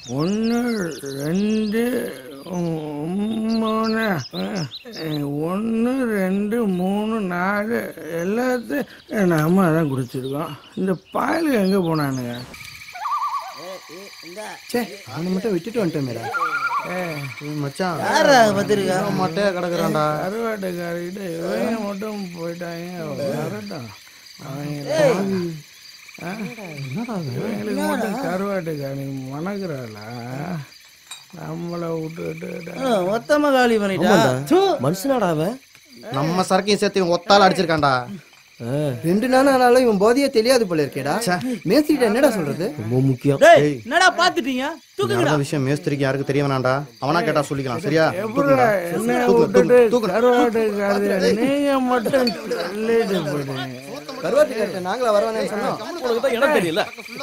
ஒன்று ரெண்டு மூணு ஒன்று ரெண்டு மூணு நாலு எல்லாத்தையும் என் அம்மா தான் குடிச்சிருக்கோம் இந்த பால் எங்கே போனானுங்க சே அவனை மட்டும் விட்டுட்டு வந்துட்டோமேடா ஏ மச்சான் யாரா பார்த்துருக்கா மட்டையா கிடக்குறான்டா கருவாட்டுக்காரிக்கிட்ட இவங்க மட்டும் போயிட்டாங்க வரட்டும் அவங்க ஆ? இவங்களுக்கு மட்டும் கருவாட்டுக்காரி மணக்குறாளா நம்மளை விட்டுட்டு மொத்தமா காலி பண்ணிட்டா தூ. மனுஷனாடா அவன் நம்ம சரக்கையும் சேர்த்து இவன் ஒத்தால அடிச்சிருக்கான்டா ரெண்டு நாள் ஆனாலும் இவன் போதையே தெரியாது போல இருக்கேடா மேஸ்திரிட்ட என்னடா சொல்றது ரொம்ப முக்கியம் டேய் என்னடா பாத்துட்டீங்க தூக்குங்கடா நடந்த விஷயம் மேஸ்திரிக்கு யாருக்கு தெரிய வேணாம்டா அவனா கேட்டா சொல்லிக்கலாம் சரியா எப்படா என்ன விட்டுட்டு கருவாட்டுக்காரி நீங்க மட்டும் சொல்லிட்டு போயிட்டீங்க கருவாட்டுக்கார்ட்ட நாங்களா வரவேன்னு சொன்னோம் உனக்கு தான் இடம் தெரியல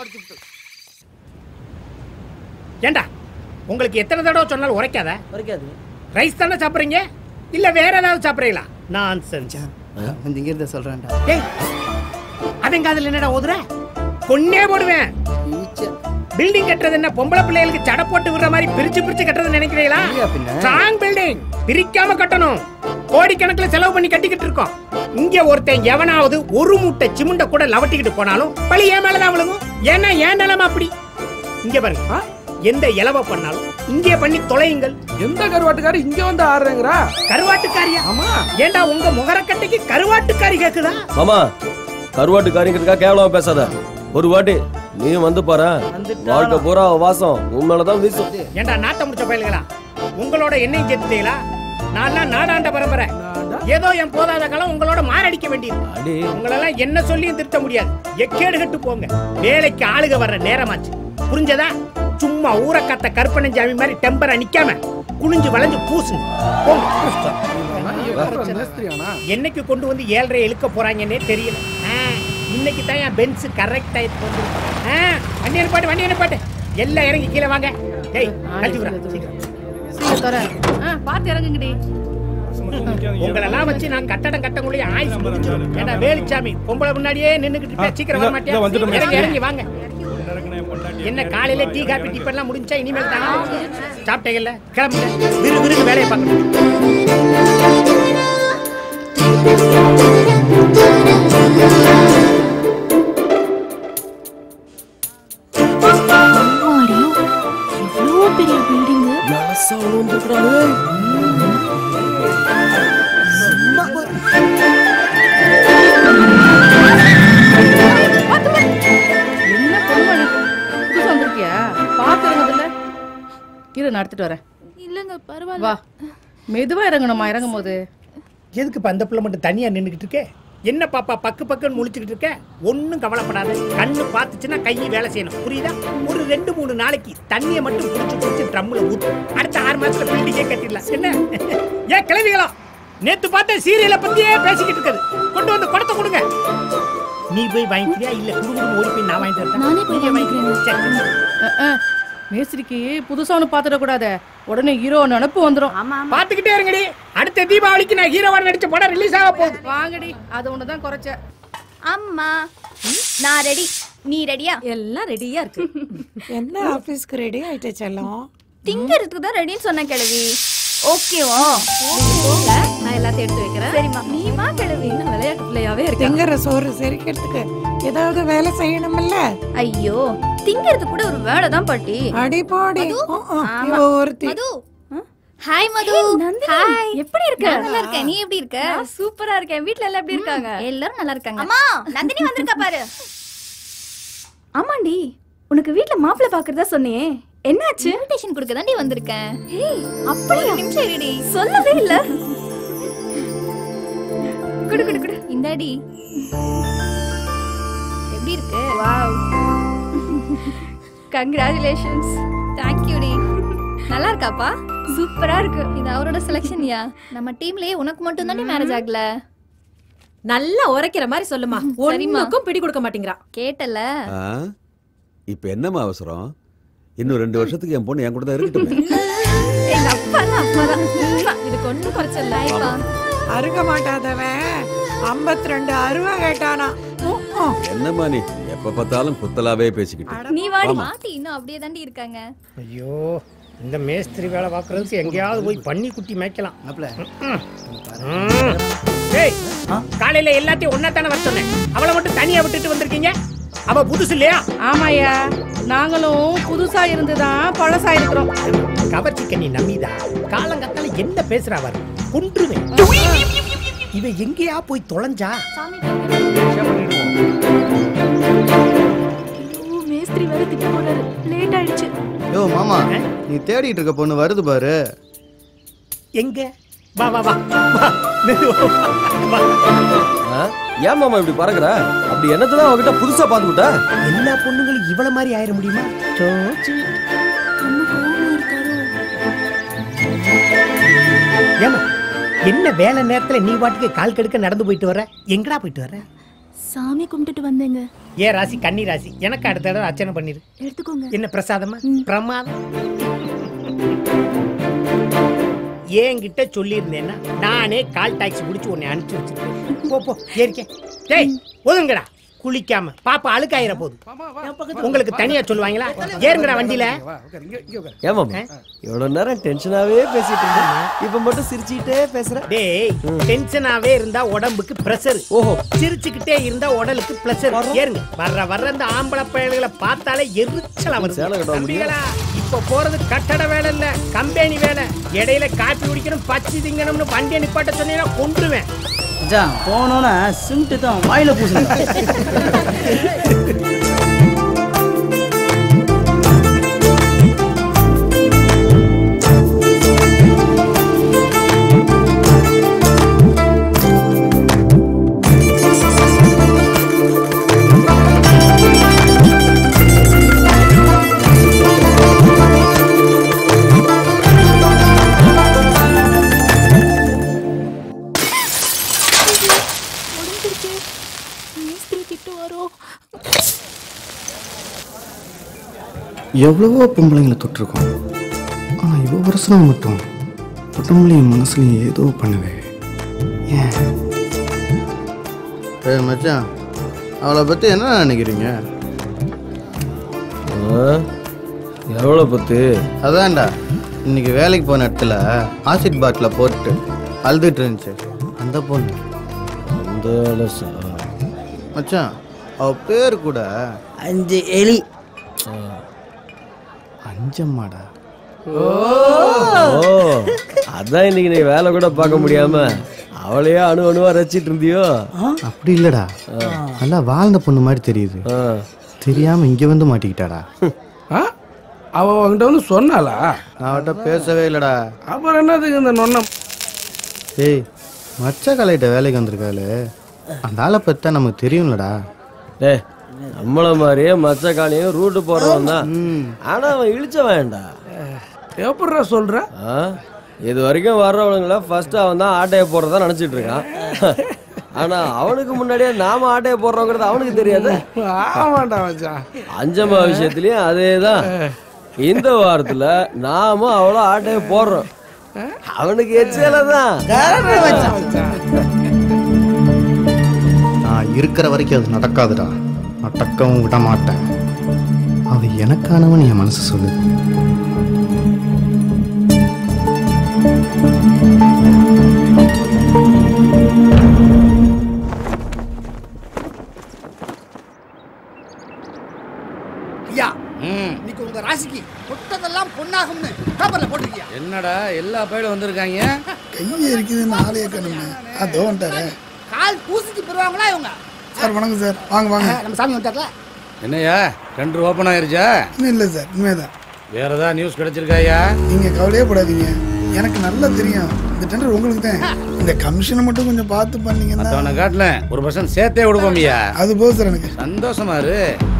ஏண்டா உங்களுக்கு எத்தனை தடவை சொன்னாலும் உரைக்காத வரைக்காது ரைஸ் தானே சாப்பிட்றீங்க இல்ல வேற ஏதாவது சாப்பிட்றீங்களா நான் செஞ்சேன் வந்து இங்க இருந்த சொல்றேன்டா டேய் அவன் காதுல என்னடா ஓதுற கொன்னே போடுவேன் பில்டிங் கட்டுறது என்ன பொம்பளை பிள்ளைகளுக்கு சடை போட்டு விடுற மாதிரி பிரிச்சு பிரிச்சு கட்டுறது நினைக்கிறீங்களா இல்லையா பின்ன? ஸ்ட்ராங் பில்டிங் பிரிக்காம கட்டணும் கோடிக்கணக்குல செலவு பண்ணி கட்டிக்கிட்டு இருக்கோம் இங்க ஒருத்தன் எவனாவது ஒரு மூட்டை சிமுண்ட கூட லவட்டிக்கிட்டு போனாலும் பழி என் மேலதான் விழுகும் ஏன்னா ஏன் நிலைமை அப்படி இங்க பாருங்க எந்த இலவ பண்ணாலும் இங்கே பண்ணி தொலையுங்கள் எந்த கருவாட்டுக்காரி இங்க வந்து ஆடுறேங்கிறா கருவாட்டுக்காரியா ஆமா ஏண்டா உங்க முகரக்கட்டைக்கு கருவாட்டுக்காரி கேக்குதா மாமா கருவாட்டு காரிங்கிறதுக்காக கேவலமா பேசாத ஒரு வாட்டி நீ வந்து பாரு வாழ்க்கை பூரா அவ வாசம் உன் மேலதான் வீசும் ஏண்டா நாட்டம் முடிச்ச பயலுகளா உங்களோட என்னையும் சேர்த்துட்டீங்களா நான் நாடாண்ட பரம்பரை ஏதோ என் போதாத காலம் உங்களோட மாரடிக்க வேண்டியது அடி உங்களெல்லாம் என்ன சொல்லியும் திருத்த முடியாது எக்கேடு கட்டு போங்க வேலைக்கு ஆளுக வர்ற நேரமாச்சு புரிஞ்சதா சும்மா ஊரக்காத்த கற்பனஞ்சாமி மாதிரி டெம்பரா நிக்காம குனிஞ்சு வளைஞ்சு பூசுங்க போங்க மேஸ்திரியானா என்னைக்கு கொண்டு வந்து ஏழரை இழுக்க போறாங்கன்னே தெரியல ஆ, இன்னைக்கு தான் என் பென்ஸ் கரெக்ட் ஆயிட்டு வந்து வண்டி அனுப்பாட்டு வண்டி அனுப்பாட்டு எல்லாம் இறங்கி கீழே வாங்க டேய் கழிச்சு விடுறா, சீக்கிரம். பார்த்து இறங்குங்கடி உங்களெல்லாம் வச்சு நான் கட்டடம் கட்டக்குள்ளேயே ஆயுசு முடிஞ்சிடும் ஏன்னா வேலுச்சாமி பொம்பளை முன்னாடியே நின்னுக்கிட்டு இருக்க, சீக்கிரம் வர மாட்டேன் இறங்கி இறங்கி வாங்க என்ன காலையில டீ காபி டிஃபன் எல்லாம் முடிஞ்சா இனிமேல் தானே சாப்பிட்டீங்கல்ல கிளம்புங்க விறு விறுக்கு வேலையை பார்க்கணும் இவ்வளோ பெரிய பில்டிங் என்ன பொண்ணு புதுசா வந்திருக்கியா பார்த்து இறங்குதுல்ல இரு நான் எடுத்துட்டு வரேன் இல்லங்க பரவாயில்ல வா மெதுவா இறங்கணுமா இறங்கும் போது எதுக்கு இப்ப அந்த பிள்ளை மட்டும் தனியா நின்னுக்கிட்டு இருக்கே என்ன பாப்பா பக்கு பக்குன்னு முழிச்சுக்கிட்டு இருக்க ஒன்னும் கவலைப்படாத கண்ணு பார்த்துச்சுன்னா கையை வேலை செய்யணும் புரியுதா ஒரு ரெண்டு மூணு நாளைக்கு தண்ணியை மட்டும் குடிச்சு குடிச்சு ட்ரம்ல ஊத்து அடுத்த ஆறு மாசத்துல பில்டிங்கே கட்டிடலாம் என்ன ஏன் கிளவிகளா நேத்து பார்த்த சீரியலை பத்தியே பேசிக்கிட்டு இருக்குது கொண்டு வந்து குடத்தை கொடுங்க நீ போய் வாங்கிக்கிறியா இல்ல குடும்பம் ஓடி போய் நான் வாங்கிட்டு வரேன் நானே போய் வாங்கிக்கிறேன். சரி. அஹ், அஹ். மேஸ்திரிக்கு புதுசா ஒன்று பார்த்துட கூடாது உடனே ஹீரோ நினப்பு வந்துடும் பாத்துக்கிட்டே இருங்கடி அடுத்த தீபாவளிக்கு நான் ஹீரோவா நடிச்ச படம் ரிலீஸ் ஆக போகுது வாங்கடி அது ஒன்று தான் குறைச்ச அம்மா நான் ரெடி நீ ரெடியா எல்லாம் ரெடியா இருக்கு என்ன ஆபீஸ்க்கு ரெடி ஆயிட்ட செல்லம் திங்கிறதுக்கு தான் ரெடின்னு சொன்ன கிழவி ஓகேவா நான் எல்லாத்தையும் எடுத்து வைக்கிறேன் சரிம்மா நீ வா கிழவி இன்னும் விளையாட்டு பிள்ளையாவே இருக்கு திங்கிற சோறு செரிக்கிறதுக்கு ஏதாவது வேலை செய்யணும்ல ஐயோ திங்கிறதுக்கு கூட ஒரு வேலை தான் பாட்டி அடி பாடி மது? ஆ, ஆ, ஆமா. இவ ஒருத்தி மது ஹாய் மது ஹாய் எப்படி இருக்க நல்லா இருக்கேன் நீ எப்படி இருக்க சூப்பரா இருக்கேன் வீட்ல எல்லாம் எப்படி இருக்காங்க எல்லாரும் நல்லா இருக்காங்க அம்மா நந்தினி வந்திருக்கா பாரு ஆமாண்டி உனக்கு வீட்ல மாப்பிள்ளை பாக்குறதா சொன்னியே என்னாச்சு இன்விடேஷன் கொடுக்க தாண்டி வந்திருக்கேன் ஏய் அப்படியா நிமிஷம் இருடி சொல்லவே இல்ல குடு குடு குடு இந்தாடி எப்படி இருக்கு வாவ் கங்க்ராச்சுலேஷன்ஸ் தேங்க் யூ டி நல்லா இருக்காப்பா சூப்பரா இருக்கு இது அவரோட செலெக்ஷன்யா நம்ம டீம்லயே உனக்கு மட்டும் தாண்டி மேரேஜ் ஆகல நல்லா உரைக்கிற மாதிரி சொல்லுமா சரிம்மா. ஒண்ணுக்கும் பிடி கொடுக்க மாட்டேங்கிறா கேட்டல ஆ? இப்ப என்னம்மா அவசரம் இன்னும் ரெண்டு வருஷத்துக்கு என் பொண்ணு என் கூட தான் இருக்கட்டும் எங்க அப்பா தான் அப்பா தான் இதுக்கு ஒண்ணும் குறைச்சல அருக மாட்டாதவன் ஐம்பத்தி ரெண்டு அருவா கேட்டானா என்னம்மா நீ எப்ப பார்த்தாலும் குத்தலாவே பேசிக்கிட்டு நீ வாடி ஆமா. மாட்டி இன்னும் அப்படியே தாண்டி இருக்காங்க ஐயோ இந்த மேஸ்திரி வேலை பார்க்கறதுக்கு எங்கேயாவது போய் பண்ணி குட்டி மேய்க்கலாம் ம். டேய் காலையில எல்லாத்தையும் ஒன்னா தானே வர சொன்னேன் அவளை மட்டும் தனியா விட்டுட்டு வந்திருக்கீங்க அவ புதுசு இல்லையா ஆமாயா நாங்களும் புதுசா இருந்துதான் பழசா இருக்கிறோம் கவர்ச்சி கண்ணி நம்பிதா காலங்கத்தால என்ன பேசுறா பாரு கொன்றுவேன் இவ எங்கேயா போய் தொலைஞ்சா மேஸ்திரி வேற திட்ட போறாரு லேட் ஆயிடுச்சு யோ மாமா நீ தேடிட்டு இருக்க பொண்ணு வருது பாரு எங்க வா வா வா வா. மெதுவா வா. ஆ? ஏன் மாமா இப்படி பறக்குற அப்படி என்னதான் அவகிட்ட புதுசா பாத்துக்கிட்ட எல்லா பொண்ணுங்களும் இவள மாதிரி ஆயிட முடியுமா சோச்சி. ஏம்மா என்ன வேலை நேரத்துல நீ பாட்டுக்கு கால் கெடுக்க நடந்து போயிட்டு வர எங்கடா போயிட்டு வர சாமி கும்பிட்டுட்டு வந்தேங்க ஏ ராசி கன்னி ராசி எனக்கு அடுத்த தடவை அர்ச்சனை பண்ணிரு எடுத்துக்கோங்க என்ன பிரசாதமா பிரமாதம் என்கிட்ட சொல்லியிருந்தேன்னா நானே கால் டாக்ஸி பிடிச்சி உன்னை அனுப்பிச்சு வச்சிருக்கேன் போ போ ஏறிக்க டேய் ஒதுங்கடா குளிக்காம பாப்பா அழுக்காயிர போகுது உங்களுக்கு தனியா சொல்லுவாங்களா ஏறுங்கடா வண்டியில ஏன் மாமா இவ்வளவு நேரம் டென்ஷனாவே பேசிட்டு இருந்தேன் இப்ப மட்டும் சிரிச்சுக்கிட்டே பேசுற டேய் டென்ஷனாவே இருந்தா உடம்புக்கு பிரஷர் ஓஹோ சிரிச்சுக்கிட்டே இருந்தா உடலுக்கு பிரஷர் ஏறுங்க வர்ற வர்ற இந்த ஆம்பளை பயல்களை பார்த்தாலே எரிச்சலா வருது சேலை கட்ட முடியும். தம்பிகளா, இப்ப போறது கட்டட வேலை இல்ல கம்பெனி வேலை இடையில காப்பி குடிக்கணும் பச்சை திங்கணும்னு வண்டியை நிப்பாட்ட சொன்னீங்கன்னா கொன்றுவேன் மச்சான் போனோன்னா சிமெண்ட் தான் வாயில பூசுங்க முடிஞ்சிருச்சு மேஸ்திரி திட்டு வரும் எவ்வளவோ பொம்பளைங்களை தொட்டிருக்கோம் ஆனா இவ வருஷம் மட்டும் உடம்புலையும் மனசுலையும் ஏதோ பண்ணுவே ஏன் ஏய் மச்சான் அவளை பத்தி என்ன நினைக்கிறீங்க எவ்வளவு பத்து அதான்டா இன்னைக்கு வேலைக்கு போன இடத்துல ஆசிட் பாட்டில போட்டு அழுதுட்டு இருந்துச்சு அந்த பொண்ணு அந்த அலசா மச்சான் அவ பேர் கூட அஞ்சு எலி அஞ்சம்மாடா ஓ அதான் இன்னைக்கு நீ வேலை கூட பார்க்க முடியாம அவளையே அணு அணுவா ரசிச்சிட்டு இருந்தியோ அப்படி இல்லடா நல்லா வாழ்ந்த பொண்ணு மாதிரி தெரியுது தெரியாம இங்க வந்து மாட்டிக்கிட்டாடா ஆ அவ அவன்கிட்ட வந்து சொன்னாளா நான் அவட்ட பேசவே இல்லடா அப்புறம் என்னதுக்கு இந்த நொன்னம் ஏய் மச்ச கலையிட்ட வேலைக்கு வந்திருக்காளு அந்த ஆளை பத்தி தான் நமக்கு தெரியும்லடா டே நம்மள மாதிரியே மச்ச காணியும் ரூட்டு போறவன் தான் ஆனா அவன் இழிச்ச வேண்டாம் எப்படிடா சொல்ற இது வரைக்கும் வர்றவனுங்கள ஃபர்ஸ்ட் அவன் தான் ஆட்டைய போடுறதா நினைச்சிட்டு இருக்கான் ஆனா அவனுக்கு முன்னாடியே நாம ஆட்டைய போடுறோங்கிறது அவனுக்கு தெரியாது ஆமாண்டா மச்சான் அஞ்சம்மா விஷயத்துலயும் அதேதான் இந்த வாரத்துல நாமும் அவ்வளோ ஆட்டைய போடுறோம் அவனுக்கு எச்சல தான் நான் இருக்கிற வரைக்கும் அது நடக்காதுடா நடக்கவும் விட மாட்டேன் அவ எனக்கானவன் என் மனசு சொல்லுது ஐயா இன்னைக்கு உங்க ராசிக்கு தொட்டதெல்லாம் பொண்ணாகும்னு பேப்பர்ல போட்டிருக்கியா என்னடா எல்லா பயிலும் வந்திருக்காங்க கையே இருக்குதுன்னு ஆலய கண்ணுங்க அதோ வந்துட்டாரு கால் பூசிக்கு பெறுவாங்களா இவங்க சார் வணக்கம் சார் வாங்க வாங்க நம்ம சாமி வந்துட்டார்ல என்னய்யா டெண்டர் ஓப்பன் ஆயிருச்சா இன்னும் இல்லை சார் இனிமேதான் வேற ஏதாவது நியூஸ் கிடைச்சிருக்காயா நீங்க கவலையே படாதீங்க எனக்கு நல்லா தெரியும் இந்த டெண்டர் உங்களுக்கு தான் இந்த கமிஷனை மட்டும் கொஞ்சம் பார்த்து பண்ணீங்கன்னா மத்தவனை காட்டல ஒரு பர்சன்ட் சேர்த்தே விடுவோம்யா அது போதும் சார் எனக்கு சந்தோஷமா இரு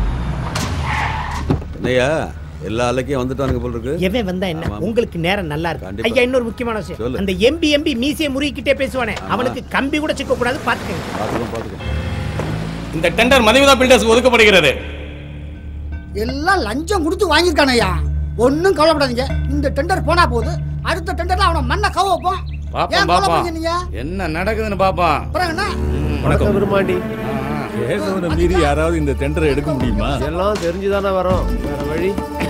என்னய்யா எல்லா அலைக்கும் வந்துட்டானுங்க போல இருக்கு எவன் வந்தா என்ன உங்களுக்கு நேரம் நல்லா இருக்கு கண்டிப்பா. ஐயா இன்னொரு முக்கியமான விஷயம் சொல்லு. அந்த எம்பி எம்பி மீசிய முறுக்கிட்டே பேசுவானே அவனுக்கு கம்பி கூட சிக்க கூடாது பாத்துக்கங்க பாத்துக்கோ பாத்துக்கோ இந்த டெண்டர் மதிவிதா பில்டர்ஸ்க்கு ஒதுக்கப்படுகிறது எல்லாம் லஞ்சம் கொடுத்து வாங்கியிருக்கானய்யா ஒன்றும் கவலைப்படாதீங்க இந்த டெண்டர் போனா போகுது அடுத்த டெண்டர்ல அவனை மண்ணை கவ வைப்போம் ஏன் பாப்போம் கவலைப்படுறீங்க பாப்போம் நீங்க என்ன நடக்குதுன்னு பாப்போம் அப்புறம் என்ன வணக்கம் விரும்பாண்டி கேசவனை மீறி யாராவது இந்த டெண்டரை எடுக்க முடியுமா எல்லாம் தெரிஞ்சுதானே வரோம் வேற வழி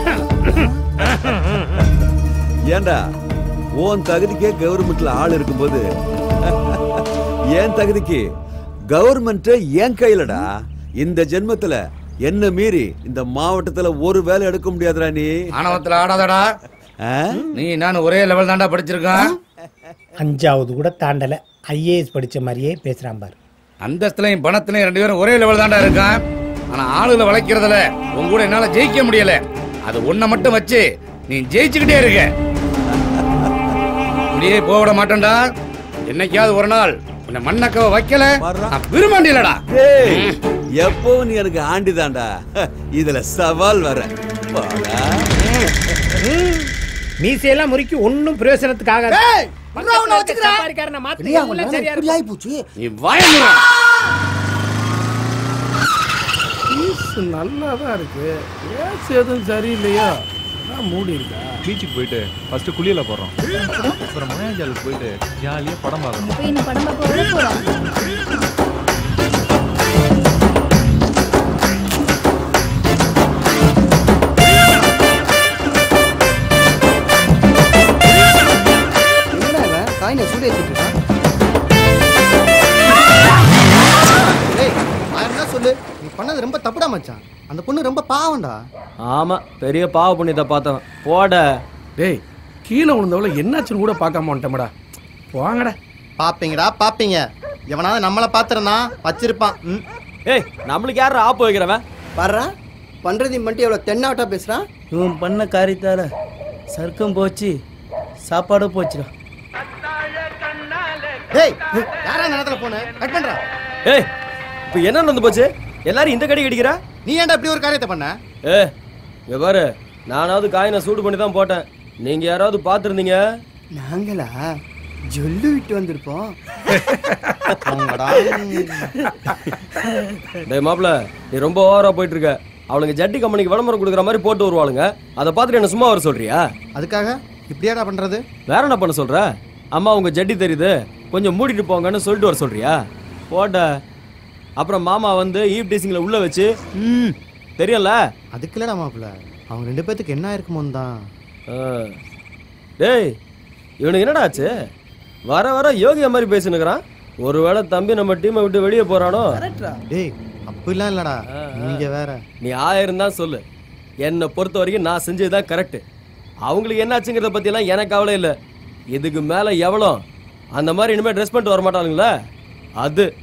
ஏன்டா உன் தகுதிக்கே கவர்மெண்ட்ல ஆள் இருக்கும்போது என் தகுதிக்கு கவர்மெண்ட் என் கையிலடா இந்த ஜென்மத்துல என்ன மீறி இந்த மாவட்டத்துல ஒரு வேலை எடுக்க முடியாதுடா நீ ஆணவத்துல ஆடாதடா நீ நான் ஒரே லெவல் தான்டா படிச்சிருக்கான் அஞ்சாவது கூட தாண்டல ஐஏஎஸ் படிச்ச மாதிரியே பேசுறான் பாரு அந்தஸ்துலையும் பணத்துலையும் ரெண்டு பேரும் ஒரே லெவல் தான்டா இருக்கான் ஆனா ஆளுல வளைக்கிறதுல உன் கூட என்னால ஜெயிக்க முடியல அது ஒன்ன மட்டும் வச்சு நீ ஜெயிச்சுக்கிட்டே இருக்க இப்படியே போக விட மாட்டேன்டா என்னைக்காவது ஒரு நாள் உன்னை மண்ணக்கவ வைக்கல நான் விரும்பாண்டியலடா ஏய், எப்பவும் நீ எனக்கு ஆண்டிதான்டா இதுல சவால் வர வாடா. மீசையெல்லாம் முறுக்கி ஒன்னும் பிரயோசனத்துக்காக ஏய், விட்றா உன்னை வச்சுக்கிறேன். இல்லையா, உன் நேரம் சரியா இப்படி இருக்கும். ஆயிப்போச்சு. நீ வாயமுறா பீஸ் நல்லா தான் இருக்கு ஏஸ் எதுவும் சரியில்லையா அதான் மூடி இருக்கா பீச்சுக்கு போயிட்டு ஃபர்ஸ்ட் குளியல போடுறோம் அப்புறம் மயாஜாலுக்கு போயிட்டு ஜாலியா படம் பார்க்கணும் போய் இந்த படம் பார்க்க உள்ள போறோம் என்னடா இவன் காயினை சூடு ஏத்திட்டு இருக்கான் ஏய் நான் என்ன சொல்லு நீ பண்ணது ரொம்ப தப்புடா மச்சான் அந்த பொண்ணு ரொம்ப பாவம்டா ஆமா பெரிய பாவ புண்ணியத்தை பார்த்தவன் போட டேய் கீழே விழுந்தவள என்னாச்சுன்னு கூட பார்க்காம வந்துட்டோம்டா போங்கடா பாப்பீங்கடா பாப்பீங்க எவனாவது நம்மள பாத்துறனா வச்சிருப்பான் ம் ஏய் நம்மளுக்கு யாரு ஆப்பு வைக்கிறவன் வர்றா பண்றது மட்டும் எவ்வளவு தென்னாவட்டா பேசுறான் இவன் பண்ண காரியத்தால சர்க்கம் போச்சு சாப்பாடும் போச்சுடா டேய் யாரா நேரத்துல போன கட் பண்றா ஏய் இப்போ என்ன நடந்து போச்சு எல்லாரும் இந்த கடி அடிக்கிறா நீ ஏன்டா இப்படி ஒரு காரியத்தை பண்ண ஏ இங்க பாரு நானாவது காயினை சூடு பண்ணி தான் போட்டேன் நீங்க யாராவது பார்த்துருந்தீங்க நாங்களா ஜொல்லு விட்டு வந்திருப்போம் போங்கடா. டேய் மாப்ள நீ ரொம்ப ஓவரா போயிட்டு இருக்க அவளுங்க ஜட்டி கம்பெனிக்கு விளம்பரம் கொடுக்குற மாதிரி போட்டு வருவாளுங்க அதை பார்த்துட்டு என்ன சும்மா வர சொல்றியா அதுக்காக இப்படியாடா பண்றது வேற என்ன பண்ண சொல்ற அம்மா உங்க ஜட்டி தெரியுது கொஞ்சம் மூடிட்டு போங்கன்னு சொல்லிட்டு வர சொல்றியா போட்ட அப்புறம் மாமா வந்து ஈவ் டீசிங்ல உள்ள வச்சு ம், தெரியும்ல அதுக்கு இல்லடா மாப்பிள்ள அவங்க ரெண்டு பேத்துக்கு என்ன இருக்குமோ தான் ஆ. டேய் இவனுக்கு என்னடா ஆச்சு வர வர யோகியா மாதிரி பேசினுக்கிறான் ஒருவேளை தம்பி நம்ம டீமை விட்டு வெளியே போறானோ டேய் அப்படிலாம் இல்லடா நீங்க வேற நீ ஆயிரம் தான் சொல்லு என்னை பொறுத்த வரைக்கும் நான் செஞ்சது தான் கரெக்டு அவங்களுக்கு என்னாச்சுங்கிறத பற்றியெல்லாம் எனக்கு கவலை இல்லை இதுக்கு மேலே எவ்வளோ அந்த மாதிரி இனிமேல் ட்ரெஸ் பண்ணிட்டு வர மாட்டானுங்களே அது